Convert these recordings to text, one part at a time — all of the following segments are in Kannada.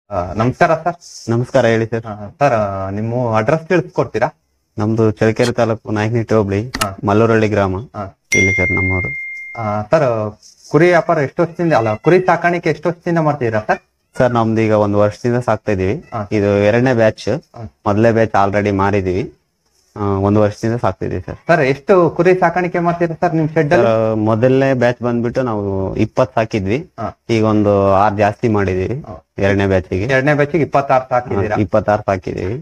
ಆ, ನಮಸ್ಕಾರ ಸರ್ ನಮಸ್ಕಾರ ಹೇಳಿ ಸರ್ ಸರ್ ನಿಮ್ಮ ಅಡ್ರೆಸ್ ತಿಳಿಸ್ಕೊಡ್ತೀರಾ ನಮ್ದು ಚಳ್ಳಕೆರೆ ತಾಲೂಕು ನಾಯಕನಹಟ್ಟಿ ಹೋಬಳಿ ಹಾ. ಮಲ್ಲೂರಳ್ಳಿ ಗ್ರಾಮ ಹಾ. ಇಲ್ಲಿ ಸರ್ ನಮ್ಮವರು ಆ, ಸರ್ ಕುರಿ ವ್ಯಾಪಾರ ಎಷ್ಟು ವರ್ಷದಿಂದ ಅಲ್ಲ ಕುರಿ ಸಾಕಾಣಿಕೆ ಎಷ್ಟು ವರ್ಷದಿಂದ ಮಾಡ್ತಿದ್ದೀರಾ ಸರ್ ಸರ್ ನಮ್ದು ಈಗ ಒಂದು ವರ್ಷದಿಂದ ಸಾಕ್ತಾ ಇದೀವಿ ಹಾ. ಇದು ಎರಡನೇ ಬ್ಯಾಚ್ ಹಾ. ಮೊದಲನೇ ಬ್ಯಾಚ್ ಆಲ್ರೆಡಿ ಮಾರಿದೀವಿ ಆ, ಒಂದು ವರ್ಷದಿಂದ ಸಾಕ್ತಿದೀವಿ ಸರ್ ಸರ್ ಎಷ್ಟು ಕುರಿ ಸಾಕಾಣಿಕೆ ಮಾಡ್ತೀರಾ ಸರ್ ನಿಮ್ ಶೆಡ್ ಸರ್ ಅಲ್ಲಿ ಮೊದಲನೇ ಬ್ಯಾಚ್ ಬಂದ್ಬಿಟ್ಟು ನಾವು ಇಪ್ಪತ್ ಸಾಕಿದ್ವಿ ಹಾ. ಈಗ ಒಂದು ಆರ್ ಜಾಸ್ತಿ ಮಾಡಿದೀವಿ ಹಾ. ಎರಡನೇ ಬ್ಯಾಚಿಗೆ ಎರಡನೇ ಬ್ಯಾಚಿಗೆ ಇಪ್ಪತ್ತಾರು ಸಾಕಿದ್ದೀರಾ ಇಪ್ಪತ್ತಾರು ಸಾಕಿದೀವಿ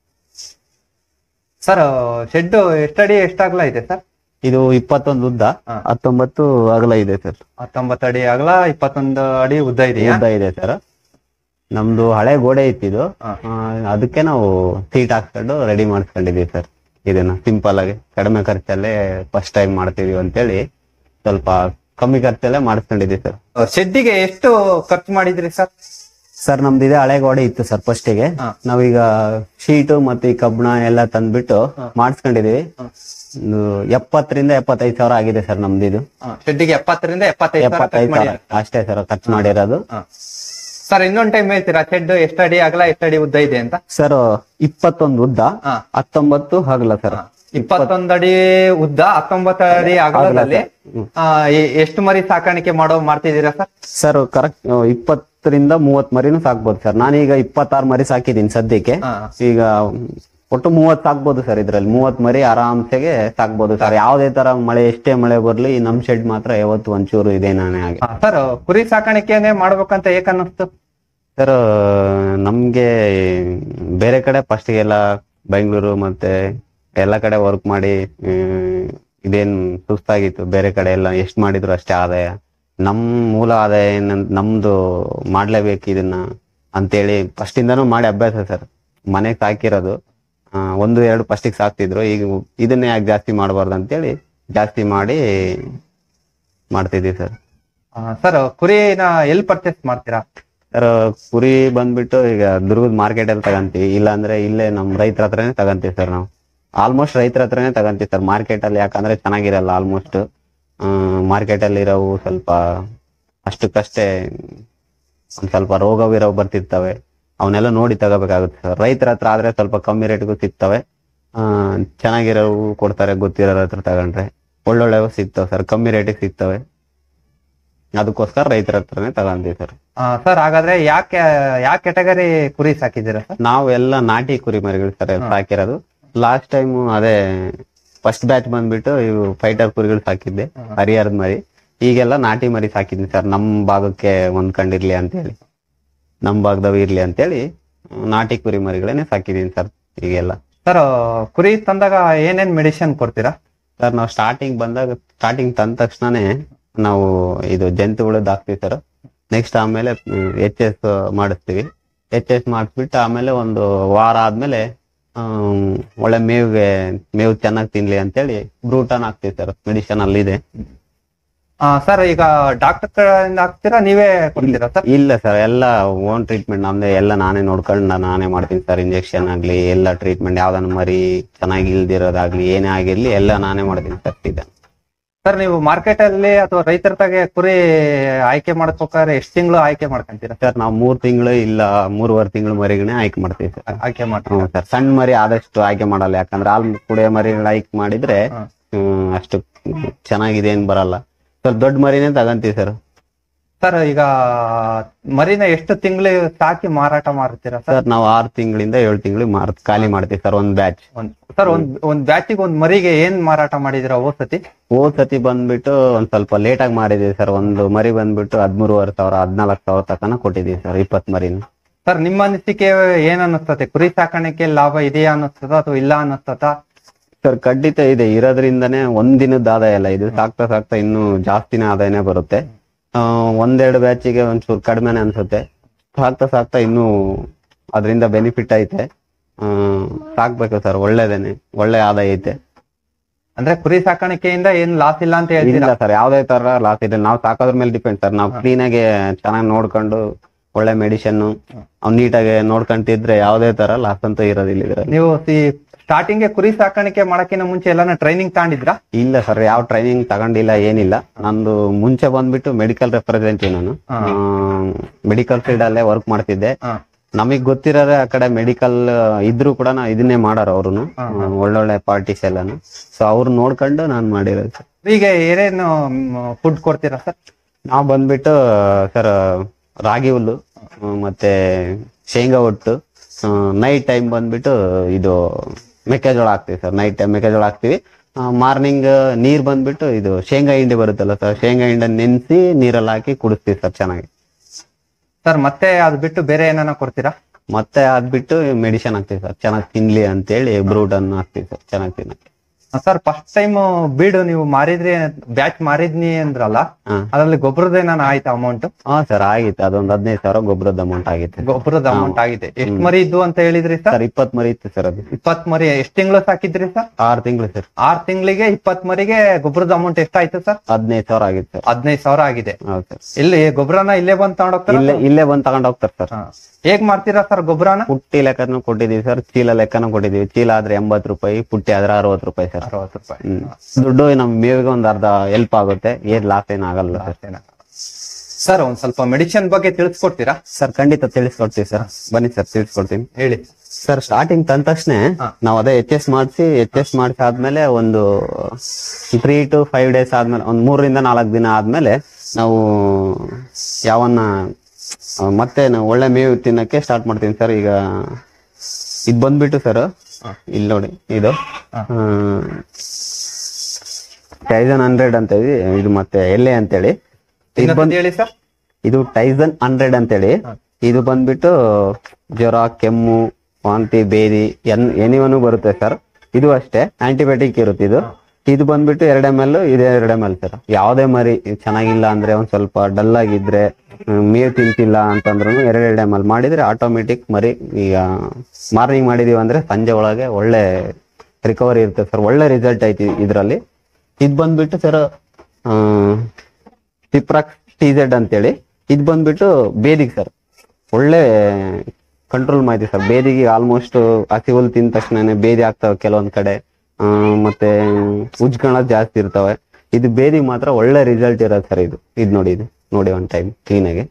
ಸರ್ ಶೆಡ್ ಎಷ್ಟಡಿ ಎಷ್ಟಾಗ್ಲ ಇದೆ ಸರ್ ಇದು ಇಪ್ಪತ್ತೊಂದು ಉದ್ದ ಹಾ. ಹತ್ತೊಂಬತ್ತು ಅಗಲ ಇದೆ ಸರ್ ಹತ್ತೊಂಬತ್ತು ಅಡಿ ಅಗಲ ಇಪ್ಪತ್ತೊಂದು ಅಡಿ ಉದ್ದ ಇದೆಯಾ ಉದ್ದ ಇದೆ ಸರ್ ನಮ್ದು ಹಳೆ ಗೋಡೆ ಇತ್ತಿದು ಹಾ. ಆ, ಅದಕ್ಕೆ ನಾವು ಸೀಟ್ ಹಾಕ್ಸ್ಕೊಂಡು ರೆಡಿ ಮಾಡಿಸ್ಕೊಂಡಿದೀವಿ ಸರ್ ಇದನ್ನ ಸಿಂಪಲ್ ಆಗಿ ಕಡಿಮೆ ಖರ್ಚಲ್ಲೇ ಫಸ್ಟ್ ಟೈಮ್ ಮಾಡ್ತೀವಿ ಅಂತೇಳಿ ಸ್ವಲ್ಪ ಕಮ್ಮಿ ಖರ್ಚಲ್ಲೇ ಮಾಡಿಸ್ಕೊಂಡಿದೀವಿ ಸರ್ ಶೆಡ್ಡಿಗೆ ಎಷ್ಟು ಖರ್ಚು ಮಾಡಿದ್ರಿ ಸರ್ ಸರ್ ನಮ್ದು ಇದೆ ಹಳೆ ಗೋಡೆ ಇತ್ತು ಸರ್ ಫಸ್ಟಿಗೆ ಹಾ. ನಾವೀಗ ಶೀಟು ಮತ್ತೆ ಈ ಕಬ್ಬಣ ಎಲ್ಲ ತಂದ್ಬಿಟ್ಟು ಮಾಡಿಸ್ಕೊಂಡಿದೀವಿ ಒಂದು ಎಪ್ಪತ್ತರಿಂದ ಎಪ್ಪತ್ತೈದು ಸಾವಿರ ಆಗಿದೆ ಸರ್ ನಮ್ದು ಇದು ಶೆಡ್ಡಿಗೆ ಎಪ್ಪತ್ತರಿಂದ ಎಪ್ಪತ್ತೈದು ಸಾವಿರ ಖರ್ಚು ಎಪ್ಪತ್ತೈದು ಸಾವಿರ ಮಾಡಿದ್ದೀರಾ? ಅಷ್ಟೇ ಸರ್ ಖರ್ಚು ಮಾಡಿರೋದು ಹಾ. ಸರ್ ಇನ್ನೊಂದ್ ಟೈಮ್ ಹೇಳ್ತೀರಾ ಶೆಡ್ ಎಷ್ಟಡಿ ಅಗಲ ಎಷ್ಟಡಿ ಉದ್ದ ಇದೆ ಅಂತ ಸರ್ ಇಪ್ಪತ್ತೊಂದು ಉದ್ದ ಹಾ. ಹತ್ತೊಂಬತ್ತು ಹಗಲ ಸರ್ ಇಪ್ಪತ್ತೊಂದು ಅಡಿ ಉದ್ದ ಹತ್ತೊಂಬತ್ತು ಅಡಿ ಅಗಲದಲ್ಲಿ ಆ, ಎ- ಎಷ್ಟು ಮರಿ ಸಾಕಾಣಿಕೆ ಮಾಡೋ ಮಾಡ್ತಿದ್ದೀರಾ ಸರ್ ಸರ್ ಕರೆಕ್ಟ್ ಇಪ್ಪತ್ತರಿಂದ ಮೂವತ್ ಮರಿನೂ ಸಾಕ್ಬೋದು ಸರ್ ನಾನೀಗ ಇಪ್ಪತ್ತಾರು ಮರಿ ಸಾಕಿದ್ದೀನಿ ಸದ್ಯಕ್ಕೆ ಹಾ. ಈಗ ಒಟ್ಟು ಮೂವತ್ ಸಾಕ್ಬೋದು ಸರ್ ಇದ್ರಲ್ಲಿ ಮೂವತ್ ಮರಿ ಆರಾಮ್ಸೆಗೆ ಸಾಕ್ಬೋದು ಸರ್ ಯಾವ್ದೇ ತರ ಮಳೆ ಎಷ್ಟೇ ಮಳೆ ಬರ್ಲಿ ನಮ್ ಶೆಡ್ ಮಾತ್ರ ಯಾವತ್ತು ಒಂಚೂರು ಇದೆ ನಾನೇ ಹಾಗೆ ಹಾ, ಸರ್ ಕುರಿ ಸಾಕಾಣಿಕೆನೆ ಮಾಡ್ಬೇಕಂತ ಏಕ್ ಅನ್ನಿಸ್ತು ಸರ್ ನಮ್ಗೆ ಬೇರೆ ಕಡೆ ಫಸ್ಟ್ ಎಲ್ಲ ಬೆಂಗಳೂರು ಮತ್ತೆ ಎಲ್ಲ ಕಡೆ ವರ್ಕ್ ಮಾಡಿ ಹ್ಮ್, ಇದೇನ್ ಸುಸ್ತಾಗಿತ್ತು ಬೇರೆ ಕಡೆ ಎಲ್ಲ ಎಷ್ಟ್ ಮಾಡಿದ್ರು ಅಷ್ಟೇ ಆದಾಯ ನಮ್ ಮೂಲ ಆದಾಯ ಏನಂತ ನಮ್ದು ಮಾಡ್ಲೇಬೇಕು ಇದನ್ನ ಅಂತೇಳಿ ಫಸ್ಟ್ ಇಂದಾನು ಮಾಡಿ ಅಭ್ಯಾಸ ಸರ್ ಮನೆಗ್ ಸಾಕಿರೋದು ಆ, ಒಂದು ಎರಡು ಫಸ್ಟಿಗೆ ಸಾಕ್ತಿದ್ರು ಈಗ ಇದನ್ನೇ ಯಾಕೆ ಜಾಸ್ತಿ ಮಾಡಬಾರ್ದು ಅಂತೇಳಿ ಜಾಸ್ತಿ ಮಾಡಿ ಮಾಡ್ತಿದ್ದೀವಿ ಸರ್ ಆ, ಸರ್ ಕುರಿನ ಎಲ್ಲಿ ಪರ್ಚೇಸ್ ಮಾಡ್ತೀರಾ ಸರ್ ಕುರಿ ಬಂದ್ಬಿಟ್ಟು ಈಗ ದುರ್ಗದ ಮಾರ್ಕೆಟ್ ಅಲ್ಲಿ ತಗಂತೀವಿ ಇಲ್ಲಾಂದ್ರೆ ಇಲ್ಲೇ ನಮ್ ರೈತರ ಹತ್ರನೇ ತಗಂತೀವಿ ಸರ್ ನಾವು ಆಲ್ಮೋಸ್ಟ್ ರೈತರ ಹತ್ರನೇ ತಗಂತೀವಿ ಸರ್ ಮಾರ್ಕೆಟ್ ಅಲ್ಲಿ ಯಾಕಂದ್ರೆ ಚೆನ್ನಾಗಿರಲ್ಲ ಆಲ್ಮೋಸ್ಟ್ ಮಾರ್ಕೆಟ್ ಅಲ್ಲಿ ಇರೋವು ಸ್ವಲ್ಪ ಅಷ್ಟಕ್ಕಷ್ಟೇ ಒಂದ್ ಸ್ವಲ್ಪ ರೋಗ ವಿರೋಗ ಬರ್ತಿರ್ತವೆ ಅವನ್ನೆಲ್ಲ ನೋಡಿ ತಗೋಬೇಕಾಗುತ್ತೆ ಸರ್ ರೈತರ ಹತ್ರ ಆದ್ರೆ ಸ್ವಲ್ಪ ಕಮ್ಮಿ ರೇಟ್ಗೂ ಸಿಗ್ತವೆ ಆ, ಚೆನ್ನಾಗಿರೋವು ಕೊಡ್ತಾರೆ ಗೊತ್ತಿರೋರ ಹತ್ರ ತಗೊಂಡ್ರೆ ಒಳ್ಳೊಳ್ಳೆವು ಸಿಗ್ತವೆ ಸರ್ ಕಮ್ಮಿ ರೇಟಿಗೆ ಸಿಗ್ತವೆ ಅದಕ್ಕೋಸ್ಕರ ರೈತರ ಹತ್ರನೇ ತಗೊಂತೀವಿ ಸರ್ ಆ, ಸರ್ ಹಾಗಾದ್ರೆ ಯಾಕೆ ಯಾವ ಕೆಟಗರಿ ಕುರಿ ಸಾಕಿದ್ದೀರಾ ಸರ್ ನಾವು ಎಲ್ಲ ನಾಟಿ ಕುರಿ ಮರಿಗಳು ಸರ್ ಸಾಕಿರೋದು ಲಾಸ್ಟ್ ಟೈಮ್ ಅದೇ ಫಸ್ಟ್ ಬ್ಯಾಚ್ ಬಂದ್ಬಿಟ್ಟು ಇವು ಫೈಟರ್ ಕುರಿಗಳು ಸಾಕಿದ್ದೆ ಹರಿಹರದ ಮರಿ ಈಗೆಲ್ಲ ನಾಟಿ ಮರಿ ಸಾಕಿದ್ನಿ ಸರ್ ನಮ್ ಭಾಗಕ್ಕೆ ಹೊಂದ್ಕೊಂಡಿರ್ಲಿ ಅಂತೇಳಿ ನಮ್ ಭಾಗದವ್ ಇರ್ಲಿ ಅಂತೇಳಿ ನಾಟಿ ಕುರಿ ಮರಿಗಳನ್ನೇ ಸಾಕಿದೀನಿ ಸರ್ ಈಗೆಲ್ಲ ಸರ್ ಕುರಿ ತಂದಾಗ ಏನೇನ್ ಮೆಡಿಸಿನ್ ಕೊಡ್ತೀರಾ ಸರ್ ನಾವು ಸ್ಟಾರ್ಟಿಂಗ್ ಬಂದಾಗ ಸ್ಟಾರ್ಟಿಂಗ್ ತಂದ ತಕ್ಷಣನೇ ನಾವು ಇದು ಜಂತು ಹುಳದ್ ಹಾಕ್ತಿವಿ ಸರ್ ನೆಕ್ಸ್ಟ್ ಆಮೇಲೆ ಎಚ್ ಎಸ್ ಮಾಡಿಸ್ತೀವಿ ಎಚ್ ಎಸ್ ಮಾಡಿಸ್ಬಿಟ್ಟು ಆಮೇಲೆ ಒಂದು ವಾರ ಆದ್ಮೇಲೆ ಆಮ್, ಒಳ್ಳೆ ಮೇವಿಗೆ ಮೇವು ಚೆನ್ನಾಗಿ ತಿನ್ಲಿ ಅಂತೇಳಿ ಬ್ರೂಟನ್ ಹಾಕ್ತಿವಿ ಸರ್ ಮೆಡಿಸಿನ್ ಅಲ್ಲಿದೆ ಆ, ಸರ್ ಈಗ ಡಾಕ್ಟರ್ ಕಡೆಯಿಂದ ಹಾಕ್ತೀರಾ ನೀವೇ ಕೊಡ್ತೀರಾ ಸರ್ ಇಲ್ಲ ಸರ್ ಎಲ್ಲ ಓನ್ ಟ್ರೀಟ್ಮೆಂಟ್ ನಮ್ದೇ ಎಲ್ಲ ನಾನೇ ನೋಡ್ಕೊಂಡು ನಾನೇ ಮಾಡ್ತೀನಿ ಸರ್ ಇಂಜೆಕ್ಷನ್ ಆಗ್ಲಿ ಎಲ್ಲ ಟ್ರೀಟ್ಮೆಂಟ್ ಯಾವ್ದನ್ನ ಮರಿ ಚೆನ್ನಾಗಿ ಇಲ್ದಿರೋದಾಗ್ಲಿ ಏನೇ ಆಗಿರ್ಲಿ ಎಲ್ಲ ನಾನೇ ಮಾಡ್ತೀನಿ ಸರ್ ಇದೆ ಸರ್ ನೀವು ಮಾರ್ಕೆಟ್ ಅಲ್ಲಿ ಅಥವಾ ರೈತರ ತಾಗೆ ಕುರಿ ಆಯ್ಕೆ ಮಾಡ್ಬೇಕಾದ್ರೆ ಎಷ್ಟು ತಿಂಗಳು ಆಯ್ಕೆ ಮಾಡ್ಕೊಂತೀರಾ ಸರ್ ನಾವು ಮೂರ್ ತಿಂಗಳು ಇಲ್ಲ ಮೂರುವರೆ ತಿಂಗಳು ಮರಿಗನೆ ಆಯ್ಕೆ ಮಾಡ್ತೀವಿ ಸರ್ ಆಯ್ಕೆ ಮಾಡ್ತೀರಾ ಹ್ಮ್ ಸರ್ ಸಣ್ಣ ಮರಿ ಆದಷ್ಟು ಆಯ್ಕೆ ಮಾಡಲ್ಲ ಯಾಕಂದ್ರೆ ಹಾಲು ಕುಡಿಯೋ ಮರಿಗಳು ಆಯ್ಕೆ ಮಾಡಿದ್ರೆ ಹ್ಮ್. ಹ್ಮ್, ಅಷ್ಟು ಚೆನ್ನಾಗಿದೆ ಏನ್ ಬರಲ್ಲ ಸ್ವಲ್ಪ ದೊಡ್ಡ ಮರಿನೇ ತಗಂತೀವಿ ಸರ್ ಸರ್ ಈಗ ಮರಿನ ಎಷ್ಟು ತಿಂಗಳು ಸಾಕಿ ಮಾರಾಟ ಮಾಡ್ತೀರಾ ಸರ್ ಸರ್ ನಾವು ಆರು ತಿಂಗಳಿಂದ ಏಳು ತಿಂಗಳಿಗೆ ಮಾರ್ ಖಾಲಿ ಮಾಡ್ತೀವಿ ಸರ್ ಒಂದ್ ಬ್ಯಾಚ್ ಒಂದ್ ಸರ್ ಒಂದ್ ಒಂದ್ ಬ್ಯಾಚಿಗೆ ಒಂದ್ ಮರಿಗೆ ಏನ್ ಮಾರಾಟ ಮಾಡಿದಿರ ಹೋದ್ ಸತಿ ಹೋದ್ ಸತಿ ಬಂದ್ಬಿಟ್ಟು ಒಂದ್ ಸ್ವಲ್ಪ ಲೇಟ್ ಆಗಿ ಮಾಡಿದೀವಿ ಸರ್ ಒಂದು ಮರಿ ಬಂದ್ಬಿಟ್ಟು ಹದ್ಮೂರುವರೆ ಸಾವಿರ ಹದ್ನಾಲ್ಕು ಸಾವಿರ ತಕನ ಕೊಟ್ಟಿದೀವಿ ಸರ್ ಇಪ್ಪತ್ ಮರಿನ ಸರ್ ನಿಮ್ಮ ಅನಿಸಿಕೆ ಏನ್ ಅನ್ನಿಸ್ತತೆ ಕುರಿ ಸಾಕಾಣಿಕೆ ಲಾಭ ಇದೆಯಾ ಅನ್ನಿಸ್ತದ ಅಥವಾ ಇಲ್ಲ ಅನ್ನಿಸ್ತದ ಸರ್ ಖಂಡಿತ ಇದೆ ಇರೋದ್ರಿಂದನೇ ಒಂದ್ ದಿನದ ಆದಾಯ ಅಲ್ಲ ಇದು ಸಾಕ್ತಾ ಸಾಕ್ತಾ ಇನ್ನು ಜಾಸ್ತಿನೇ ಆದಾಯನೇ ಬರುತ್ತೆ ಆ, ಒಂದೆರಡು ಬ್ಯಾಚಿಗೆ ಒಂಚೂರು ಕಡಿಮೆನೆ ಅನ್ಸುತ್ತೆ ಸಾಕ್ತಾ ಸಾಕ್ತಾ ಇನ್ನು ಅದರಿಂದ ಬೆನಿಫಿಟ್ ಐತೆ ಆ, ಸಾಕ್ಬೇಕು ಸರ್ ಒಳ್ಳೇದೇನೆ ಒಳ್ಳೆ ಆದಾಯ ಐತೆ ಅಂದ್ರೆ ಕುರಿ ಸಾಕಾಣಿಕೆಯಿಂದ ಏನ್ ಲಾಸ್ ಇಲ್ಲ ಅಂತ ಹೇಳ್ತೀರಾ ಇಲ್ಲ ಸರ್ ಯಾವ್ದೇ ತರ ಲಾಸ್ ಇದೆ ನಾವು ಸಾಕೋದ್ರ ಮೇಲೆ ಡಿಪೆಂಡ್ ಸರ್ ನಾವು ಕ್ಲೀನ್ ಆಗಿ ಚೆನ್ನಾಗಿ ನೋಡ್ಕೊಂಡು ಒಳ್ಳೆ ಮೆಡಿಸಿನ್ ಅವ್ನು ನೀಟಾಗಿ ನೋಡ್ಕೊಂತಿದ್ರೆ ಯಾವ್ದೇ ತರ ಲಾಸ್ ಅಂತ ಇರೋದಿಲ್ಲ ಇದ್ರಲ್ಲಿ ನೀವು ಸ್ಟಾರ್ಟಿಂಗ್ ಕುರಿ ಸಾಕಾಣಿಕೆ ಮಾಡಕ್ಕಿಂತ ಮುಂಚೆ ಎಲ್ಲಾನ ಟ್ರೈನಿಂಗ್ ತಗೊಂಡಿದ್ರಾ ಇಲ್ಲ ಸರ್ ಯಾವ ಟ್ರೈನಿಂಗ್ ತಗೊಂಡಿಲ್ಲ ಏನಿಲ್ಲ ನಂದು ಮುಂಚೆ ಬಂದ್ಬಿಟ್ಟು ಮೆಡಿಕಲ್ ರೆಪ್ರೆಸೆಂಟೇಟಿವ್ ನಾನು ಹಾ. ಮೆಡಿಕಲ್ ಫೀಲ್ಡ್ ಅಲ್ಲೇ ವರ್ಕ್ ಮಾಡ್ತಿದ್ದೆ ಹಾ. ನಮಗ್ ಗೊತ್ತಿರೋರೆ ಆ ಕಡೆ ಮೆಡಿಕಲ್ ಇದ್ರು ಕೂಡ ಇದನ್ನೇ ಮಾಡಾರ ಅವ್ರುನು ಒಳ್ಳೊಳ್ಳೆ ಪಾರ್ಟೀಸ್ ಎಲ್ಲಾನು ಸೊ ಅವ್ರು ನೋಡ್ಕೊಂಡು ನಾನ್ ಮಾಡಿರೋದು ಸರ್ ಈಗ ಏನೇನು ಫುಡ್ ಕೊಡ್ತೀರಾ ಸರ್ ನಾವು ಬಂದ್ಬಿಟ್ಟು ಸರ್ ರಾಗಿ ಹುಲ್ಲು ಆ, ಮತ್ತೆ ಶೇಂಗಾ ಒಟ್ಟು ನೈಟ್ ಟೈಮ್ ಬಂದ್ಬಿಟ್ಟು ಇದು ಮೆಕ್ಕೆಜೋಳ ಹಾಕ್ತಿವಿ ಸರ್ ನೈಟ್ ಟೈಮ್ ಮೆಕ್ಕೆಜೋಳ ಹಾಕ್ತಿವಿ ಮಾರ್ನಿಂಗ್ ನೀರ್ ಬಂದ್ಬಿಟ್ಟು ಇದು ಶೇಂಗಾ ಹಿಂಡಿ ಬರುತ್ತಲ್ಲ ಸರ್ ಶೇಂಗಾ ಹಿಂಡ ನೆನ್ಸಿ ನೀರಲ್ಲಿ ಹಾಕಿ ಕುಡಿಸ್ತೀವಿ ಸರ್ ಚೆನ್ನಾಗಿ ಸರ್ ಮತ್ತೆ ಅದ್ ಬಿಟ್ಟು ಬೇರೆ ಏನಾನ ಕೊಡ್ತೀರಾ ಮತ್ತೆ ಅದ್ ಬಿಟ್ಟು ಮೆಡಿಸಿನ್ ಹಾಕ್ತಿವಿ ಸರ್ ಚೆನ್ನಾಗಿ ತಿನ್ಲಿ ಅಂತೇಳಿ ಬ್ರೂಡ್ ಅನ್ನು ಹಾಕ್ತಿವಿ ಸರ್ ಚೆನ್ನಾಗಿ ತಿನ್ನಕ್ಕೆ ಸರ್ ಫಸ್ಟ್ ಟೈಮ್ ಬೀಡು ನೀವು ಮಾರಿದ್ರಿ ಬ್ಯಾಚ್ ಮಾರಿದ್ನಿ ಅಂದ್ರಲ್ಲ ಹಾ. ಅದ್ರಲ್ಲಿ ಗೊಬ್ಬರದ ಏನಾನ ಆಯ್ತಾ ಅಮೌಂಟ್ ಹಾ ಸರ್ ಆಗಿತ್ತು ಅದೊಂದ್ ಹದಿನೈದು ಸಾವಿರ ಗೊಬ್ಬರದ ಅಮೌಂಟ್ ಆಗಿತ್ತು ಗೊಬ್ಬರದ ಅಮೌಂಟ್ ಆಗಿದೆ ಎಷ್ಟ್ ಮರಿ ಇದ್ದು ಅಂತ ಹೇಳಿದ್ರಿ ಸರ್ ಸರ್ ಇಪ್ಪತ್ ಮರಿ ಇತ್ತು ಸರ್ ಅದು ಇಪ್ಪತ್ ಮರಿ ಎಷ್ಟ್ ತಿಂಗಳು ಸಾಕಿದ್ರಿ ಸರ್ ಆರು ತಿಂಗಳು ಸರ್ ಆರ್ ತಿಂಗಳಿಗೆ ಇಪ್ಪತ್ ಮರಿಗೆ ಗೊಬ್ಬರದ ಅಮೌಂಟ್ ಎಷ್ಟಾಯ್ತು ಸರ್ ಹದಿನೈದು ಸಾವಿರ ಆಗಿತ್ತು ಸರ್ ಹದಿನೈದು ಸಾವಿರ ಆಗಿದೆ ಹೌದು ಸರ್ ಇಲ್ಲಿ ಗೊಬ್ಬರನ ಇಲ್ಲೇ ಬಂದ್ ತಗೊಂಡೋಗ್ತಾರ ಇಲ್ಲೇ ಇಲ್ಲೇ ಬಂದ್ ತಗೊಂಡ್ ಹೋಗ್ತಾರೆ ಸರ್ ಹೇಗ್ ಮಾಡ್ತೀರಾ ಸರ್ ಗೊಬ್ಬರನ ಪುಟ್ಟಿ ಲೆಕ್ಕನು ಕೊಟ್ಟಿದೀವಿ ಸರ್ ಚೀಲ ಲೆಕ್ಕನು ಕೊಟ್ಟಿದೀವಿ ಚೀಲ ಆದ್ರೆ ಎಂಬತ್ ರೂಪಾಯಿ ಪುಟ್ಟಿ ಆದ್ರೆ ಅರವತ್ ರೂಪಾಯಿ ಸರ್ ಅರವತ್ತು ರೂಪಾಯಿ ಹ್ಮ್. ದುಡ್ಡು ನಮ್ ಮೇವಿಗೆ ಒಂದ್ ಅರ್ಧ ಹೆಲ್ಪ್ ಆಗುತ್ತೆ ಏನ್ ಲಾಸ್ ಏನ್ ಆಗಲ್ಲ ಸರ್ ಸರ್ ಒಂದ್ ಸ್ವಲ್ಪ ಮೆಡಿಸಿನ್ ಬಗ್ಗೆ ತಿಳಿಸ್ಕೊಡ್ತೀರಾ ಸರ್ ಖಂಡಿತ ತಿಳಿಸ್ಕೊಡ್ತೀವಿ ಸರ್ ಬನ್ನಿ ಸರ್ ತಿಳಿಸ್ಕೊಡ್ತೀನಿ ಹೇಳಿ ಸರ್ ಸ್ಟಾರ್ಟಿಂಗ್ ತಂದ ತಕ್ಷಣ ನಾವ್ ಅದೇ ಎಚ್ ಎಸ್ ಮಾಡಿಸಿ ಎಚ್ ಎಸ್ ಮಾಡಿಸಿ ಆದ್ಮೇಲೆ ಒಂದು ತ್ರೀ ಟು ಫೈವ್ ಡೇಸ್ ಆದ್ಮೇಲೆ ಒಂದ್ ಮೂರರಿಂದ ನಾಲ್ಕು ದಿನ ಆದ್ಮೇಲೆ ನಾವು ಯಾವನ್ನ ಆ, ಮತ್ತೆ ನಾವು ಒಳ್ಳೆ ಮೇವು ತಿನ್ನಕ್ಕೆ ಸ್ಟಾರ್ಟ್ ಮಾಡ್ತೀನಿ ಸರ್ ಈಗ ಇದ್ ಬಂದ್ಬಿಟ್ಟು ಸರ್ ಇಲ್ಲಿ ನೋಡಿ ಇದು ಟೈಸನ್ ಹಂಡ್ರೆಡ್ ಅಂತ ಇದೆ ಇದು ಮತ್ತೆ ಎಲೆ ಅಂತೇಳಿ ಇದು ಇನ್ನೊಂದ್ ಹೇಳಿ ಸರ್ ಇದು ಟೈಸನ್ ಹಂಡ್ರೆಡ್ ಅಂತೇಳಿ ಇದು ಬಂದ್ಬಿಟ್ಟು ಜ್ವರ ಕೆಮ್ಮು ವಾಂತಿ ಬೇದಿ ಎನ್ ಎನಿವನು ಬರುತ್ತೆ ಸರ್ ಇದು ಅಷ್ಟೇ ಆಂಟಿಬಯೋಟಿಕ್ ಇರುತ್ತೆ ಇದು ಇದು ಬಂದ್ಬಿಟ್ಟು ಎರಡ್ ಎಮ್ ಎಲ್ ಇದು ಎರಡ್ ಎಮ್ ಎಲ್ ಸರ್ ಯಾವ್ದೇ ಮರಿ ಚೆನ್ನಾಗಿಲ್ಲ ಅಂದ್ರೆ ಒಂದ್ ಸ್ವಲ್ಪ ಡಲ್ ಆಗಿದ್ರೆ ಹ್ಮ್, ಮೇವ್ ತಿಂತಿಲ್ಲ ಅಂತಂದ್ರು ಎರಡ್ ಎರಡ್ ಎಮ್ ಎಲ್ ಮಾಡಿದ್ರೆ ಆಟೋಮೆಟಿಕ್ ಮರಿ ಈಗ ಮಾರ್ನಿಂಗ್ ಮಾಡಿದೀವಿ ಅಂದ್ರೆ ಸಂಜೆ ಒಳಗೆ ಒಳ್ಳೆ ರಿಕವರಿ ಇರುತ್ತೆ ಸರ್ ಒಳ್ಳೆ ರಿಸಲ್ಟ್ ಐತಿ ಇದ್ರಲ್ಲಿ ಇದು ಬಂದ್ಬಿಟ್ಟು ಸರ್ ಸಿಪ್ರಾಕ್ಸ್ ಟಿಜೆಡ್ ಅಂತೇಳಿ ಇದು ಬಂದ್ಬಿಟ್ಟು ಬೇದಿಗೆ ಸರ್ ಒಳ್ಳೆ ಕಂಟ್ರೋಲ್ ಮಾಹಿತಿ ಸರ್ ಬೇದಿಗೆ ಆಲ್ಮೋಸ್ಟ್ ಹಸಿ ಹುಲ್ ತಿಂದ ತಕ್ಷಣ ಬೇದಿ ಆಗ್ತವೆ ಕೆಲವೊಂದ್ ಕಡೆ ಆ, ಮತ್ತೆ ಉಜ್ಕೊಳ್ಳೋದು ಜಾಸ್ತಿ ಇರ್ತವೆ ಇದು ಬೇದಿಗೆ ಮಾತ್ರ ಒಳ್ಳೆ ರಿಸಲ್ಟ್ ಇರೋದು ಸರ್ ಇದು ಇದು ನೋಡಿ ಇದು ನೋಡಿ ಒನ್ ಟೈಮ್ ಕ್ಲೀನಾಗಿ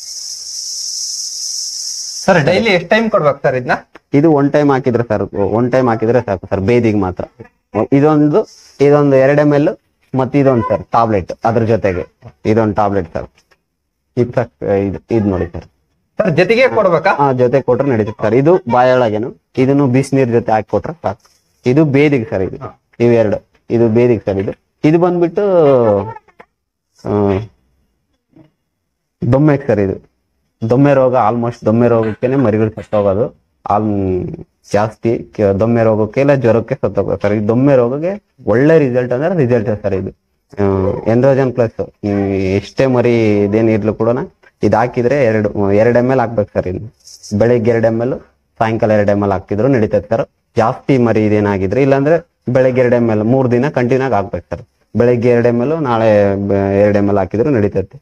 ಸರ್ ಡೈಲಿ ಎಷ್ಟ್ ಟೈಮ್ ಕೊಡ್ಬೇಕು ಸರ್ ಇದನ್ನ ಇದು ಒನ್ ಟೈಮ್ ಹಾಕಿದ್ರೆ ಸರ್ ಒನ್ ಟೈಮ್ ಹಾಕಿದ್ರೆ ಸಾಕು ಸರ್ ಬೇದಿಗೆ ಮಾತ್ರ ಇದೊಂದು ಇದೊಂದು ಎರಡ್ ಎಮ್ ಎಲ್ ಮತ್ತೆ ಇದೊಂದು ಸರ್ ಟಾಬ್ಲೆಟ್ ಅದ್ರ ಜೊತೆಗೆ ಇದೊಂದು ಟಾಬ್ಲೆಟ್ ಸರ್ ಇದು ಇದು ಇದು ನೋಡಿ ಸರ್ ಸರ್ ಜೊತೆಗೆ ಕೊಡ್ಬೇಕಾ ಆ ಜೊತೆ ಕೊಟ್ರೆ ನಡೀತದೆ ಸರ್ ಇದು ಬಾಯೊಳಗೇನು ಇದನ್ನು ಬಿಸಿನೀರ್ ಜೊತೆ ಹಾಕಿ ಕೊಟ್ರೆ ಸಾಕು ಇದು ಬೇದಿಗೆ ಸರ್ ಇದು ಇವು ಎರಡು ಇದು ಬೇದಿಗೆ ಸರ್ ಇದು ಇದು ಬಂದ್ಬಿಟ್ಟು ಆ, ದೊಮ್ಮೆಗೆ ಸರ್ ಇದು ದೊಮ್ಮೆ ರೋಗ ಆಲ್ಮೋಸ್ಟ್ ದೊಮ್ಮೆ ರೋಗಕ್ಕೆನೆ ಮರಿಗಳು ಸತ್ತೋಗೋದು ಆಲ್ ಜಾಸ್ತಿ ಕೆ- ದೊಮ್ಮೆ ರೋಗಕ್ಕೆ ಇಲ್ಲ ಜ್ವರಕ್ಕೆ ಸತ್ತೋಗೋದು ಸರ್ ಈ ದೊಮ್ಮೆ ರೋಗಕ್ಕೆ ಒಳ್ಳೆ ರಿಸಲ್ಟ್ ಅಂದ್ರೆ ರಿಸಲ್ಟ್ ಸರ್ ಇದು ಎಂಡ್ರೋಜನ್ ಪ್ಲಸ್ ಎಷ್ಟೇ ಮರಿ ಇದೇನು ಇರ್ಲು ಕೂಡ ಇದು ಹಾಕಿದ್ರೆ ಎರಡು ಎರಡ್ ಎಮ್ ಎಲ್ ಹಾಕ್ಬೇಕು ಸರ್ ಇದು ಬೆಳಿಗ್ಗೆ ಎರಡ್ ಎಮ್ ಎಲ್ ಸಾಯಂಕಾಲ ಎರಡ್ ಎಮ್ ಎಲ್ ಹಾಕಿದ್ರು ನಡೀತದೆ ಸರ್ ಜಾಸ್ತಿ ಮರಿ ಇದೇನಾಗಿದ್ರೆ ಇಲ್ಲಾಂದ್ರೆ ಬೆಳಗ್ಗೆ ಎರಡ್ ಎಮ್ ಎಲ್ ಮೂರ್ ದಿನ ಕಂಟಿನ್ಯೂ ಆಗಿ ಹಾಕ್ಬೇಕು ಸರ್ ಬೆಳಗ್ಗೆ ಎರಡ್ ಎಮ್ ಎಲ್ ನಾಳೆ ಬ- ಎರಡ್ ಎಮ್ ಎಲ್ ಹಾಕಿದ್ರು ನಡೀತದೆ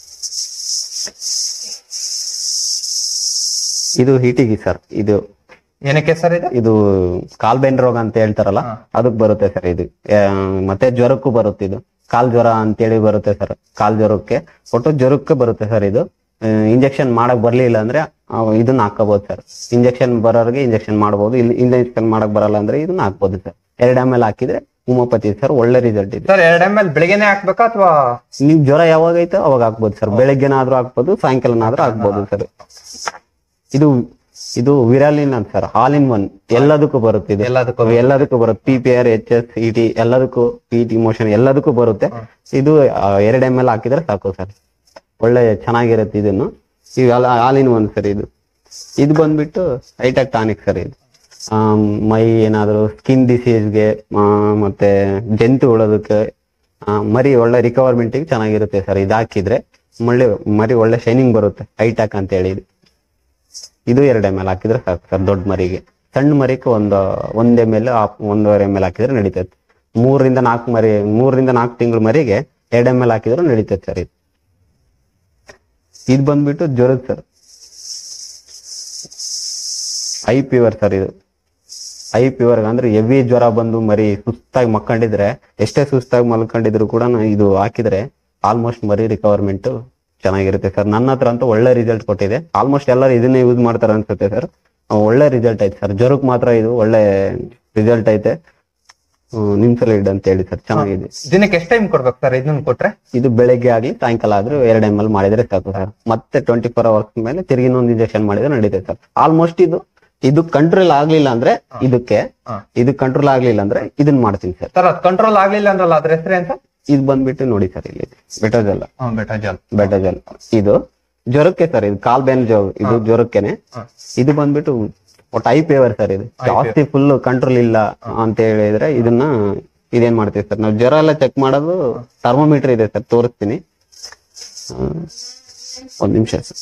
ಇದು ಹೀಟಿಗೆ ಸರ್ ಇದು ಏನಕ್ಕೆ ಸರ್ ಇದು ಇದು ಕಾಲ್ಬೆನ್ ರೋಗ ಅಂತ ಹೇಳ್ತಾರಲ್ಲ ಅದಕ್ ಬರುತ್ತೆ ಸರ್ ಇದು ಆ, ಮತ್ತೆ ಜ್ವರಕ್ಕೂ ಬರುತ್ತೆ ಇದು ಕಾಲ್ ಜ್ವರ ಅಂತೇಳಿ ಬರುತ್ತೆ ಸರ್ ಕಾಲ್ ಜ್ವರಕ್ಕೆ ಒಟ್ಟು ಜ್ವರಕ್ಕೆ ಬರುತ್ತೆ ಸರ್ ಇದು ಇಂಜೆಕ್ಷನ್ ಮಾಡಕ್ ಬರ್ಲಿಲ್ಲ ಅಂದ್ರೆ ಆ, ಇದನ್ನ ಹಾಕೋಬಹುದು ಸರ್ ಇಂಜೆಕ್ಷನ್ ಬರೋರಿಗೆ ಇಂಜೆಕ್ಷನ್ ಮಾಡಬಹುದು ಇಲ್ಲಿ ಇಂಜೆಕ್ಷನ್ ಮಾಡಕ್ ಬರಲ್ಲ ಅಂದ್ರೆ ಇದನ್ನ ಹಾಕ್ಬೋದು ಸರ್ ಎರಡ್ ಎಮ್ ಎಲ್ ಹಾಕಿದ್ರೆ ಹೋಮಿಯೋಪತಿ ಸರ್ ಒಳ್ಳೆ ರಿಸಲ್ಟ್ ಇದೆ ಸರ್ ಎರಡ್ ಎಮ್ ಎಲ್ ಬೆಳಿಗ್ಗೆನೆ ಹಾಕ್ಬೇಕಾ ಅಥವಾ ನಿಮ್ ಜ್ವರ ಯಾವಾಗ ಐತೋ ಅವಾಗ ಹಾಕ್ಬೋದು ಸರ್ ಬೆಳಗ್ಗೆನಾದ್ರೂ ಹಾಕ್ಬೋದು ಸಾಯಂಕಾಲನಾದ್ರೂ ಹಾಕ್ಬೋದು ಸರ್ ಇದು ಇದು ವಿರಾಲಿನ್ ಅಂತ ಸರ್ ಆಲ್ ಇನ್ ಒನ್ ಎಲ್ಲದಕ್ಕೂ ಬರುತ್ತೆ ಇದು ಎಲ್ಲದಕ್ಕೂ ಎಲ್ಲದಕ್ಕೂ ಬರುತ್ತೆ P P R H S E T ಎಲ್ಲದಕ್ಕೂ ಪಿ ಟಿ ಮೋಷನ್ ಎಲ್ಲದಕ್ಕೂ ಬರುತ್ತೆ ಇದು ಆ, ಎರಡ್ ಎಮ್ ಎಲ್ ಹಾಕಿದ್ರೆ ಸಾಕು ಸರ್ ಒಳ್ಳೆ ಚೆನ್ನಾಗಿರುತ್ತೆ ಇದನ್ನು ಇವೆಲ್ಲ ಆಲ್ ಇನ್ ಒನ್ ಸರ್ ಇದು ಇದು ಬಂದ್ಬಿಟ್ಟು ಹೈಟೆಕ್ ಟಾನಿಕ್ ಸರ್ ಇದು ಆ, ಮೈ ಏನಾದ್ರು ಸ್ಕಿನ್ ಡಿಸೀಸ್ಗೆ ಮತ್ತೆ ಜಂತು ಉಳೋದಕ್ಕೆ ಆ, ಮರಿ ಒಳ್ಳೆ ರಿಕವರ್ಮೆಂಟಿಗೆ ಚೆನ್ನಾಗಿರುತ್ತೆ ಸರ್ ಇದು ಹಾಕಿದ್ರೆ ಒಳ್ಳೆ ಮರಿ ಒಳ್ಳೆ ಶೈನಿಂಗ್ ಬರುತ್ತೆ ಹೈಟ್ಯಾಕ್ ಅಂತ ಹೇಳಿ ಇದು ಇದು ಎರಡು ಎಮ್ ಎಲ್ ಹಾಕಿದ್ರೆ ಸಾಕು ಸರ್ ದೊಡ್ಡ ಮರಿಗೆ ಸಣ್ಣ ಮರಿಗೆ ಒಂದು ಒಂದ್ ಎಮ್ ಎಲ್ ಒಂದೂವರೆ ಎಮ್ ಎಲ್ ಹಾಕಿದ್ರೆ ನಡೀತೈತೆ ಮೂರರಿಂದ ನಾಲ್ಕು ಮರಿ ಮೂರರಿಂದ ನಾಲ್ಕು ತಿಂಗಳ ಮರಿಗೆ ಎರಡ್ ಎಮ್ ಎಲ್ ಹಾಕಿದ್ರೆ ನಡೀತೈತೆ ಸರ್ ಇದು ಇದು ಬಂದ್ಬಿಟ್ಟು ಜ್ವರದ ಸರ್ ಐ ಫೀವರ್ ಸರ್ ಇದು ಐ ಫೀವರ್ ಅಂದ್ರೆ ಹೆವಿ ಜ್ವರ ಬಂದು ಮರಿ ಸುಸ್ತಾಗಿ ಮಕ್ಕೊಂಡಿದ್ರೆ ಎಷ್ಟೇ ಸುಸ್ತಾಗಿ ಮಲ್ಕೊಂಡಿದ್ರು ಕೂಡ ಇದು ಹಾಕಿದ್ರೆ ಆಲ್ಮೋಸ್ಟ್ ಮರಿ ರಿಕವರ್ಮೆಂಟ್ ಚೆನ್ನಾಗಿರುತ್ತೆ ಸರ್ ನನ್ನ ಹತ್ರ ಅಂತೂ ಒಳ್ಳೆ ರಿಸಲ್ಟ್ ಕೊಟ್ಟಿದೆ ಆಲ್ಮೋಸ್ಟ್ ಎಲ್ಲರೂ ಇದನ್ನೇ ಯೂಸ್ ಮಾಡ್ತಾರೆ ಅನ್ಸುತ್ತೆ ಸರ್ ಒಳ್ಳೆ ರಿಸಲ್ಟ್ ಐತೆ ಸರ್ ಜ್ವರಕ್ಕೆ ಮಾತ್ರ ಇದು ಒಳ್ಳೆ ರಿಸಲ್ಟ್ ಐತೆ ನಿಮ್ಸಲಿಡ್ ಅಂತ ಹೇಳಿ ಸರ್ ಚೆನ್ನಾಗಿದೆ ದಿನಕ್ಕೆ ಎಷ್ಟು ಟೈಮ್ ಕೊಡ್ಬೇಕು ಸರ್ ಇದನ್ನ ಕೊಟ್ರೆ ಇದು ಬೆಳಗ್ಗೆ ಆಗ್ಲಿ ಸಾಯಂಕಾಲ ಆದ್ರೂ ಎರಡು ಎಮ್ ಎಲ್ ಮಾಡಿದ್ರೆ ಸಾಕು ಸರ್ ಮತ್ತೆ ಟ್ವೆಂಟಿ ಫೋರ್ ಅವರ್ಸ್ ಮೇಲೆ ತಿರುಗಿ ಇನ್ನೊಂದು ಇಂಜೆಕ್ಷನ್ ಮಾಡಿದ್ರೆ ನಡೀತದೆ ಸರ್ ಆಲ್ಮೋಸ್ಟ್ ಇದು ಇದು ಕಂಟ್ರೋಲ್ ಆಗ್ಲಿಲ್ಲ ಅಂದ್ರೆ ಇದಕ್ಕೆ ಹಾ. ಇದು ಕಂಟ್ರೋಲ್ ಆಗ್ಲಿಲ್ಲ ಅಂದ್ರೆ ಇದನ್ನ ಮಾಡ್ತೀನಿ ಸರ್ ಸರ್ ಅದ್ ಕಂಟ್ರೋಲ್ ಆಗ್ಲಿಲ್ಲ ಅಂದ್ರಲ್ಲ ಅದ್ರ ಹೆಸರೇನ್ ಸರ್ ಇದು ಬಂದ್ಬಿಟ್ಟು ನೋಡಿ ಸರ್ ಇಲ್ಲಿ ಬೆಟೋಜಲ್ ಹ್ಮ್ ಬೆಟಾ ಜಲ್ ಬೆಟೋಜಲ್ ಇದು ಜ್ವರಕ್ಕೆ ಸರ್ ಇದು ಕಾಲ್ ಬೆನ್ ಜೋ ಇದು ಜ್ವರಕ್ಕೆನೆ ಹಾ. ಇದು ಬಂದ್ಬಿಟ್ಟು ಒಟ್ಟು ಐ ಪೇವರ್ ಸರ್ ಇದು ಜಾಸ್ತಿ ಫುಲ್ ಕಂಟ್ರೋಲ್ ಇಲ್ಲ ಅಂತ ಹೇಳಿದ್ರೆ ಇದನ್ನ ಇದೇನ್ ಮಾಡ್ತೀವಿ ಸರ್ ನಾವು ಜ್ವರ ಎಲ್ಲ ಚೆಕ್ ಮಾಡೋದು ಥರ್ಮೋಮೀಟರ್ ಇದೆ ಸರ್ ತೋರಿಸ್ತೀನಿ ಆ, ಒಂದ್ ನಿಮಿಷ ಸರ್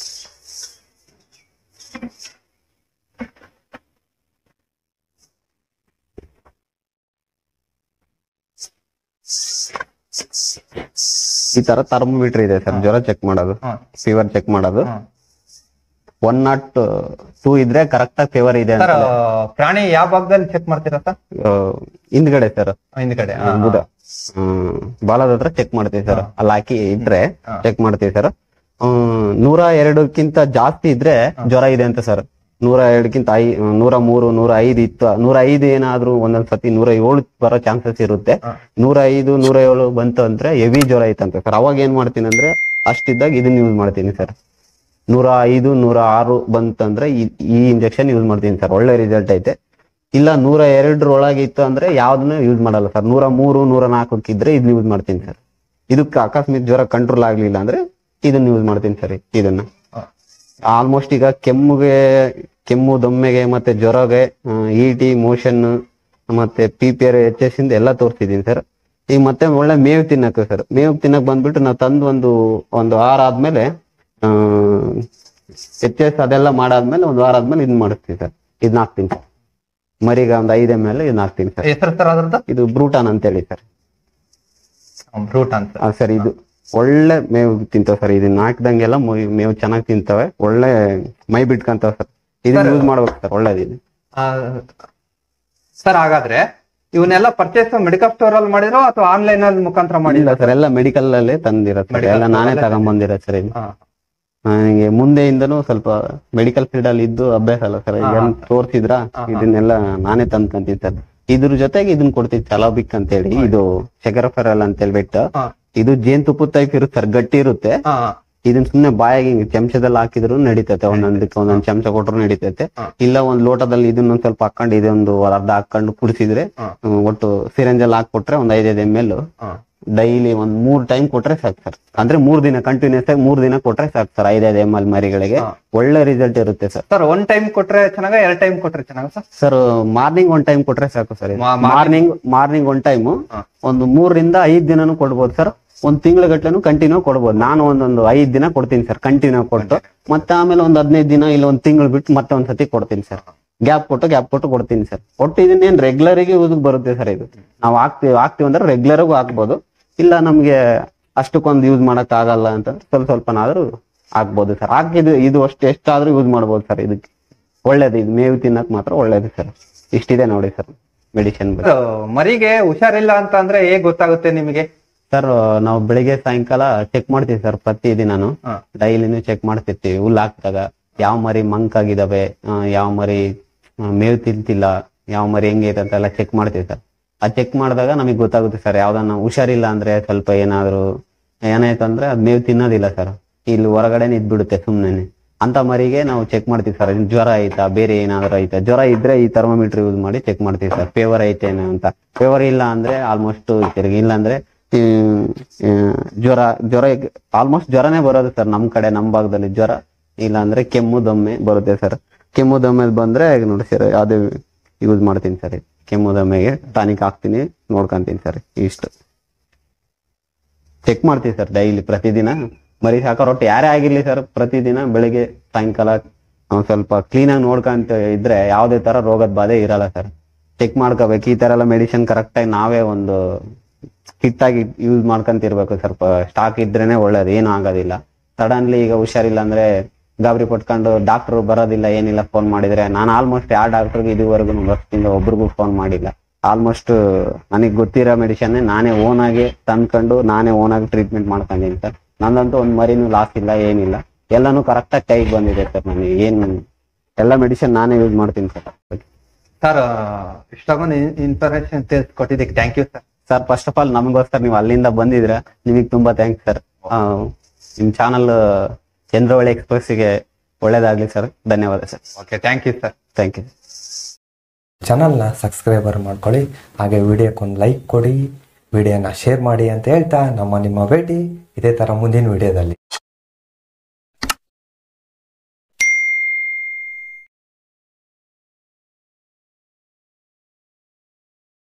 ಈ ತರ ಥರ್ಮೋಮೀಟರ್ ಇದೆ ಸರ್ ಜ್ವರ ಚೆಕ್ ಮಾಡೋದು ಹ್ಮ್. ಫೀವರ್ ಚೆಕ್ ಮಾಡೋದು ಹ್ಮ್. ಒನ್ ನಾಟ್ ಟೂ ಇದ್ರೆ ಕರೆಕ್ಟ್ ಆಗಿ ಫೀವರ್ ಇದೆ ಅಂತ ಸರ್ ಪ್ರಾಣಿ ಯಾವ ಭಾಗದಲ್ಲಿ ಚೆಕ್ ಮಾಡ್ತೀರಾ ಸರ್ ಆ, ಹಿಂದ್ಗಡೆ ಸರ್ ಹಿಂದ್ಗಡೆ ಬುಧ ಹ್ಮ್, ಬಾಲದ ಹತ್ರ ಚೆಕ್ ಮಾಡ್ತೀವಿ ಸರ್ ಅಲ್ಲಿ ಹಾಕಿ ಇಟ್ರೆ ಚೆಕ್ ಮಾಡ್ತೀವಿ ಸರ್ ನೂರ ಎರಡಕ್ಕಿಂತ ಜಾಸ್ತಿ ಇದ್ರೆ ಜ್ವರ ಇದೆ ಅಂತ ಸರ್ ನೂರ ಎರಡಕ್ಕಿಂತ ಐ ನೂರ ಮೂರು ನೂರ ಐದು ಇತ್ತು ನೂರ ಐದು ಏನಾದ್ರೂ ಒಂದೊಂದ್ ಸತಿ ನೂರ ಏಳು ಬರೋ ಚಾನ್ಸಸ್ ಇರುತ್ತೆ ನೂರ ಐದು ನೂರ ಏಳು ಬಂತು ಅಂದ್ರೆ ಹೆವಿ ಜ್ವರ ಐತಂತೆ ಸರ್ ಅವಾಗ ಏನ್ ಮಾಡ್ತೀನಿ ಅಂದ್ರೆ ಅಷ್ಟಿದ್ದಾಗ ಇದನ್ನ ಯೂಸ್ ಮಾಡ್ತೀನಿ ಸರ್ ನೂರ ಐದು ನೂರ ಆರು ಬಂತಂದ್ರೆ ಈ- ಈ ಇಂಜೆಕ್ಷನ್ ಯೂಸ್ ಮಾಡ್ತೀನಿ ಸರ್ ಒಳ್ಳೆ ರಿಸಲ್ಟ್ ಐತೆ ಇಲ್ಲ ನೂರ ಎರಡರ ಒಳಗೆ ಇತ್ತು ಅಂದ್ರೆ ಯಾವ್ದನ್ನ ಯೂಸ್ ಮಾಡಲ್ಲ ಸರ್ ನೂರ ಮೂರು ನೂರ ನಾಲ್ಕಕ್ಕಿದ್ರೆ ಇದನ್ನ ಯೂಸ್ ಮಾಡ್ತೀನಿ ಸರ್ ಇದಕ್ಕೆ ಅಕಸ್ಮಾತ್ ಜ್ವರ ಕಂಟ್ರೋಲ್ ಆಗ್ಲಿಲ್ಲ ಅಂದ್ರೆ ಇದನ್ನ ಯೂಸ್ ಮಾಡ್ತೀನಿ ಸರ್ ಇದನ್ನ ಆಲ್ಮೋಸ್ಟ್ ಈಗ ಕೆಮ್ಮಿಗೆ ಕೆಮ್ಮು ದಮ್ಮೆಗೆ ಮತ್ತೆ ಜ್ವರಗೆ ಇ ಟಿ ಮೋಷನ್ ಮತ್ತೆ P P R H S ಇಂದ ಎಲ್ಲ ತೋರಿಸಿದೀನಿ ಸರ್ ಈಗ ಮತ್ತೆ ಒಳ್ಳೆ ಮೇವು ತಿನ್ನಕ್ಕೆ ಸರ್ ಮೇವು ತಿನ್ನಕ್ ಬಂದ್ಬಿಟ್ಟು ನಾವು ತಂದು ಒಂದು ಒಂದು ವಾರ ಆದ್ಮೇಲೆ ಎಚ್ ಎಸ್ ಅದೆಲ್ಲ ಮಾಡಾದ್ಮೇಲೆ ಒಂದು ವಾರ ಆದ್ಮೇಲೆ ಇದನ್ನ ಮಾಡಿಸ್ತೀನಿ ಸರ್ ಇದನ್ನ ಹಾಕ್ತೀನಿ ಸರ್ ಮರಿಗ ಒಂದು ಐದು ಎಮ್ ಎಲ್ ಇದನ್ನ ಹಾಕ್ತೀನಿ ಸರ್ ಹೆಸರು ಸರ್ ಅದ್ರದ್ದು ಇದು ಬ್ರೂಟಾನ್ ಅಂತೇಳಿ ಸರ್ ಬ್ರೂಟ್ ಅಂತ ಆ, ಸರ್ ಇದು ಒಳ್ಳೆ ಮೇವು ತಿಂತಾವ ಸರ್ ಇದನ್ನ ಹಾಕ್ದಂಗೆಲ್ಲ ಮೊಯ್- ಮೇವು ಚೆನ್ನಾಗಿ ತಿಂತವೆ ಒಳ್ಳೆ ಮೈ ಬಿಟ್ಕಂತಾವ ಸರ್ ಇದನ್ನ ಯೂಸ್ ಮಾಡ್ಬೇಕು ಸರ್ ಒಳ್ಳೇದಿದೆ ಸರ್ ಹಾಗಾದ್ರೆ ಇವನ್ನೆಲ್ಲ ಪರ್ಚೇಸ್ ಮೆಡಿಕಲ್ ಸ್ಟೋರ್ ಅಲ್ಲಿ ಮಾಡಿರೋ ಅಥವಾ ಆನ್ಲೈನ್ ಅಲ್ಲಿ ಮುಖಾಂತರ ಮಾಡಿಲ್ಲ ಇಲ್ಲ ಸರ್ ಎಲ್ಲ ಮೆಡಿಕಲ್ ಅಲ್ಲೇ ತಂದಿರೋ ಸರ್ ಎಲ್ಲ ನಾನೇ ತಗೊಂಬಂದಿರೋ ಸರ್ ಇದು ಹಾ. ನನಗೆ ಮುಂದೆಯಿಂದನೂ ಸ್ವಲ್ಪ ಮೆಡಿಕಲ್ ಫೀಲ್ಡ್ ಅಲ್ಲಿ ಇದ್ದು ಅಭ್ಯಾಸ ಅಲ್ಲ ಸರ್ ಈಗ ತೋರ್ಸಿದ್ರ ಇದನ್ನೆಲ್ಲ ನಾನೇ ತಂದ್ಕಂತೀನಿ ಸರ್ ಇದ್ರ ಜೊತೆಗೆ ಇದನ್ನ ಕೊಡ್ತೀನಿ ಚಲಾಬಿಕ್ ಅಂತ ಹೇಳಿ ಇದು ಶೆಕರಫೆರಲ್ ಅಂತ ಹೇಳ್ಬಿಟ್ಟು ಹಾ. ಇದು ಜೇನುತುಪ್ಪದ ಟೈಪ್ ಇರುತ್ತೆ ಸರ್ ಗಟ್ಟಿ ಇರುತ್ತೆ ಹಾ. ಇದನ್ನ ಸುಮ್ನೆ ಬಾಯಾಗಿ ಹಿಂಗ್ ಚಮಚದಲ್ಲಿ ಹಾಕಿದ್ರು ನಡೀತೈತೆ ಒಂದೊಂದಕ್ಕೆ ಒಂದೊಂದ್ ಚಮಚ ಕೊಟ್ರು ನಡೀತೈತೆ ಇಲ್ಲ ಒಂದ್ ಲೋಟದಲ್ಲಿ ಇದನ್ನೊಂದ್ ಸ್ವಲ್ಪ ಹಾಕೊಂಡು ಇದೊಂದು ಅರ್ಧ ಹಾಕೊಂಡು ಕುಡಿಸಿದ್ರೆ ಹಾ. ಒಟ್ಟು ಸಿರಂಜಲ್ಲಿ ಹಾಕೊಟ್ರೆ ಒಂದ್ ಐದೈದು ಎಮ್ ಎಲ್ ಹಾ. ಡೈಲಿ ಒಂದ್ ಮೂರ್ ಟೈಮ್ ಕೊಟ್ರೆ ಸಾಕು ಸರ್ ಅಂದ್ರೆ ಮೂರ್ ದಿನ ಕಂಟಿನ್ಯೂಸ್ ಆಗಿ ಮೂರ್ ದಿನ ಕೊಟ್ರೆ ಸಾಕು ಸರ್ ಐದೈದು ಎಮ್ ಎಲ್ ಮರಿಗಳಿಗೆ ಒಳ್ಳೆ ರಿಸಲ್ಟ್ ಇರುತ್ತೆ ಸರ್ ಸರ್ ಒನ್ ಟೈಮ್ ಕೊಟ್ರೆ ಚೆನ್ನಾಗ ಎರಡ್ ಟೈಮ್ ಕೊಟ್ರೆ ಚೆನ್ನಾಗ ಸರ್ ಸರ್ ಮಾರ್ನಿಂಗ್ ಒಂದ್ ಟೈಮ್ ಕೊಟ್ರೆ ಸಾಕು ಸರ್ ಮಾ- ಮಾರ್ನಿಂಗ್ ಮಾರ್ನಿಂಗ್ ಒಂದ್ ಟೈಮ್ ಒಂದು ಮೂರರಿಂದ ಐದ್ ದಿನನೂ ಕೊಡ್ಬೋದು ಸರ್ ಒಂದ್ ತಿಂಗಳ ಗಟ್ಲೆನು ಕಂಟಿನ್ಯೂ ಕೊಡ್ಬೋದು ನಾನು ಒಂದೊಂದು ಐದ್ ದಿನ ಕೊಡ್ತೀನಿ ಸರ್ ಕಂಟಿನ್ಯೂ ಕೊಟ್ಟು ಮತ್ತೆ ಆಮೇಲೆ ಒಂದ್ ಹದಿನೈದು ದಿನ ಇಲ್ಲ ಒಂದ್ ತಿಂಗಳು ಬಿಟ್ಟು ಮತ್ತೆ ಒಂದ್ ಸತಿ ಕೊಡ್ತೀನಿ ಸರ್ ಗ್ಯಾಪ್ ಕೊಟ್ಟು ಗ್ಯಾಪ್ ಕೊಟ್ಟು ಕೊಡ್ತೀನಿ ಸರ್ ಒಟ್ಟು ಇದನ್ನೇನ್ ರೆಗ್ಯುಲರ್ ಗೆ ಯೂಸ್ ಬರುತ್ತೆ ಸರ್ ಇದು ನಾವು ಹಾಕ್ತಿವಿ ಹಾಕ್ತಿವಿ ಅಂದ್ರೆ ರೆಗ್ಯುಲರ್ ಆಗೂ ಹಾಕ್ಬೋದು ಇಲ್ಲ ನಮ್ಗೆ ಅಷ್ಟಕ್ಕೊಂದು ಯೂಸ್ ಮಾಡಕ್ ಆಗಲ್ಲ ಅಂತಂದ್ರೆ ಸ್ವಲ್ಪ ಸ್ವಲ್ಪನಾದ್ರೂ ಹಾಕ್ಬೋದು ಸರ್ ಹಾಕಿದ್ದು ಇದು ಅಷ್ಟು ಎಷ್ಟಾದ್ರೂ ಯೂಸ್ ಮಾಡ್ಬೋದು ಸರ್ ಇದಕ್ಕೆ ಒಳ್ಳೇದು ಇದು ಮೇವು ತಿನ್ನಕ್ ಮಾತ್ರ ಒಳ್ಳೇದು ಸರ್ ಇಷ್ಟಿದೆ ನೋಡಿ ಸರ್ ಮೆಡಿಸಿನ್ ಬಗ್ಗೆ ಸರ್, ಮರಿಗೆ ಹುಷಾರಿಲ್ಲ ಅಂತ ಅಂದ್ರೆ ಹೇಗ್ ಗೊತ್ತಾಗುತ್ತೆ ನಿಮಗೆ ಸರ್ ನಾವು ಬೆಳಿಗ್ಗೆ ಸಾಯಂಕಾಲ ಚೆಕ್ ಮಾಡ್ತೀವಿ ಸರ್ ಪ್ರತಿದಿನಾನು ಹಾ. ಡೈಲಿನೂ ಚೆಕ್ ಮಾಡ್ತಿರ್ತೀವಿ ಹುಲ್ಲು ಹಾಕ್ದಾಗ ಯಾವ ಮರಿ ಮಂಕ್ ಆಗಿದಾವೆ ಆ, ಯಾವ ಮರಿ ಆ, ಮೇವು ತಿಂತಿಲ್ಲ ಯಾವ ಮರಿ ಹೆಂಗೈತೆ ಅಂತೆಲ್ಲ ಚೆಕ್ ಮಾಡ್ತೀವಿ ಸರ್ ಆ ಚೆಕ್ ಮಾಡಿದಾಗ ನಮಗೆ ಗೊತ್ತಾಗುತ್ತೆ ಸರ್ ಯಾವ್ದನ್ನ ಹುಷಾರಿಲ್ಲ ಅಂದ್ರೆ ಸ್ವಲ್ಪ ಏನಾದ್ರು ಏನಾಯ್ತು ಅಂದ್ರೆ ಅದ್ ಮೇವು ತಿನ್ನೋದಿಲ್ಲ ಸರ್ ಇಲ್ಲಿ ಹೊರಗಡೆ ನಿಂತ್ಬಿಡುತ್ತೆ ಸುಮ್ನೆ ಅಂತ ಮರಿಗೆ ನಾವು ಚೆಕ್ ಮಾಡ್ತೀವಿ ಸರ್ ಜ್ವರ ಐತಾ ಬೇರೆ ಏನಾದ್ರು ಐತಾ ಜ್ವರ ಇದ್ರೆ ಈ ಥರ್ಮೋಮೀಟರ್ ಯೂಸ್ ಮಾಡಿ ಚೆಕ್ ಮಾಡ್ತೀವಿ ಸರ್ ಫೇವರ್ ಐತೇನೋ ಅಂತ ಫೇವರ್ ಇಲ್ಲ ಅಂದ್ರೆ ಆಲ್ಮೋಸ್ಟ್ ತಿರುಗಿ ಇಲ್ಲ ಅಂದ್ರೆ ಹ್ಮ್, ಹ್ಮ್, ಜ್ವರ ಜ್ವರ ಆಲ್ಮೋಸ್ಟ್ ಜ್ವರನೇ ಬರೋದು ಸರ್ ನಮ್ ಕಡೆ ನಮ್ ಭಾಗದಲ್ಲಿ ಜ್ವರ ಇಲ್ಲ ಅಂದ್ರೆ ಕೆಮ್ಮು ದಮ್ಮೆ ಬರುತ್ತೆ ಸರ್ ಕೆಮ್ಮು ದಮ್ಮೆ ಬಂದ್ರೆ ಈಗ ನೋಡಿ ಸರ್ ಅದೇ ಯೂಸ್ ಮಾಡ್ತೀನಿ ಸರ್ ಕೆಮ್ಮು ದಮ್ಮೆಗೆ ಟಾನಿಕ್ ಹಾಕ್ತೀನಿ ನೋಡ್ಕೊಂತೀನಿ ಸರ್ ಇಷ್ಟು ಚೆಕ್ ಮಾಡ್ತೀವಿ ಸರ್ ಡೈಲಿ ಪ್ರತಿದಿನ ಮರಿ ಸಾಕೋ ರೊಟ್ಟಿ ಯಾರೇ ಆಗಿರ್ಲಿ ಸರ್ ಪ್ರತಿದಿನ ಬೆಳಿಗ್ಗೆ ಸಾಯಂಕಾಲ ಒಂದ್ ಸ್ವಲ್ಪ ಕ್ಲೀನ್ ಆಗಿ ನೋಡ್ಕೊಂತ ಇದ್ರೆ ಯಾವುದೇ ತರ ರೋಗದ ಬಾಧೆ ಇರಲ್ಲ ಸರ್ ಚೆಕ್ ಮಾಡ್ಕೋಬೇಕು ಈ ತರ ಎಲ್ಲ ಮೆಡಿಸಿನ್ ಕರೆಕ್ಟ್ ಆಗಿ ನಾವೇ ಒಂದು ಫಿಟ್ ಆಗಿ ಯೂಸ್ ಮಾಡ್ಕೊಂತಿರ್ಬೇಕು ಸ್ವಲ್ಪ ಸ್ಟಾಕ್ ಇದ್ರೇನೆ ಒಳ್ಳೇದು ಏನು ಆಗೋದಿಲ್ಲ ಸಡನ್ಲಿ ಈಗ ಹುಷಾರಿಲ್ಲ ಅಂದ್ರೆ ಗಾಬರಿ ಪಟ್ಕೊಂಡು ಡಾಕ್ಟರ್ ಬರೋದಿಲ್ಲ ಏನಿಲ್ಲ ಫೋನ್ ಮಾಡಿದ್ರೆ ನಾನು ಆಲ್ಮೋಸ್ಟ್ ಯಾವ ಡಾಕ್ಟರ್ಗೆ ಇದುವರೆಗೂ ವರ್ಷದಿಂದ ಒಬ್ರಿಗೂ ಫೋನ್ ಮಾಡಿಲ್ಲ ಆಲ್ಮೋಸ್ಟ್ ನನಗೆ ಗೊತ್ತಿರೋ ಮೆಡಿಸನ್ ನಾನೇ ಓನ್ ಆಗಿ ತಂದ್ಕೊಂಡು ನಾನೇ ಓನ್ ಆಗಿ ಟ್ರೀಟ್ಮೆಂಟ್ ಮಾಡ್ಕೊಂಡಿದ್ದೀನಿ ಸರ್ ನಂದಂತೂ ಒಂದ್ ಮರಿನೂ ಲಾಸ್ ಇಲ್ಲ ಏನಿಲ್ಲ ಎಲ್ಲಾನು ಕರೆಕ್ಟಾಗಿ ಕೈಗೆ ಬಂದಿದೆ ಸರ್ ನನಗೆ ಏನ್ ಎಲ್ಲ ಮೆಡಿಸಿನ್ ನಾನೇ ಯೂಸ್ ಮಾಡ್ತೀನಿ ಸರ್ ಸರ್ ಇಷ್ಟೊಂದು ಇನ್ಫಾರ್ಮೇಶನ್ ಕೊಟ್ಟಿದ್ದಕ್ಕೆ thank you sir sir first of all ನಮಗೋಸ್ಕರ ನೀವು ಅಲ್ಲಿಂದ ಬಂದಿದ್ರ ನಿಮಗೆ ತುಂಬಾ ಥ್ಯಾಂಕ್ಸ್ ಸರ್ ನಿಮ್ ಚಾನಲ್ ಚಂದ್ರವಳ್ಳಿ ಎಕ್ಸ್ಪ್ರೆಸ್ಗೆ ಒಳ್ಳೇದಾಗ್ಲಿ ಸರ್ ಧನ್ಯವಾದ sir okay thank you sir thank you ಚಾನಲ್ನ ಸಬ್ಸ್ಕ್ರೈಬರ್ ಮಾಡ್ಕೊಳ್ಳಿ ಹಾಗೆ ವಿಡಿಯೋಕ್ಕೊಂದು ಲೈಕ್ ಕೊಡಿ ವಿಡಿಯೋನ ಶೇರ್ ಮಾಡಿ ಅಂತ ಹೇಳ್ತಾ ನಮ್ಮ ನಿಮ್ಮ ಭೇಟಿ ಇದೇ ಥರ ಮುಂದಿನ ವಿಡಿಯೋದಲ್ಲಿ